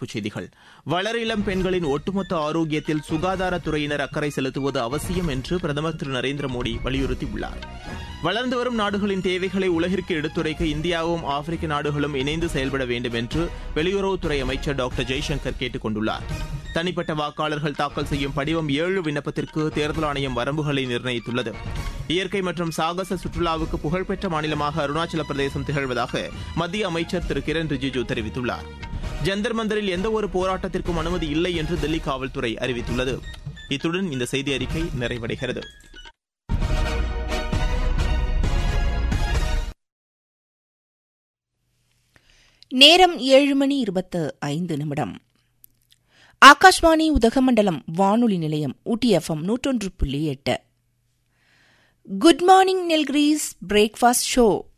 தலைப்புச் செய்திகள் வளர் இளம் பெண்களின் ஒட்டுமொத்த ஆரோக்கியத்தில் சுகாதாரத்துறையினர் அக்கறை செலுத்துவது அவசியம் என்று பிரதமர் திரு நரேந்திர மோடி வலியுறுத்தியுள்ளார் வளர்ந்து வரும் நாடுகளின் தேவைகளை உலகிற்கு எடுத்துரைக்க இந்தியாவும் ஆப்பிரிக்க நாடுகளும் இணைந்து செயல்பட வேண்டும் என்று வெளியுறவுத்துறை அமைச்சர் டாக்டர் ஜெய்சங்கர் கேட்டுக் கொண்டுள்ளார் தனிப்பட்ட வாக்காளர்கள் தாக்கல் செய்யும் படிவம் ஏழு விண்ணப்பத்திற்கு தேர்தல் ஆணையம் வரம்புகளை நிர்ணயித்துள்ளது இயற்கை மற்றும் சாகச சுற்றுலாவுக்கு புகழ்பெற்ற மாநிலமாக அருணாச்சல பிரதேசம் திகழ்வதாக மத்திய அமைச்சர் திரு கிரண் ரிஜிஜு தெரிவித்துள்ளார் ஜந்தர் மந்தரில் எந்தவொரு போராட்டத்திற்கும் அனுமதி இல்லை என்று தில்லி காவல்துறை அறிவித்துள்ளது இத்துடன் இந்த செய்தி அறிக்கை நிறைவடைகிறது நேரம் ஏழு மணி இருபத்து ஐந்து நிமிடம் ஆகாஷ்வாணி உதகமண்டலம் வானொலி நிலையம் ஊட்டி எஃப்எம் நூற்றொன்று புள்ளி எட்டு good morning Nilgiris breakfast show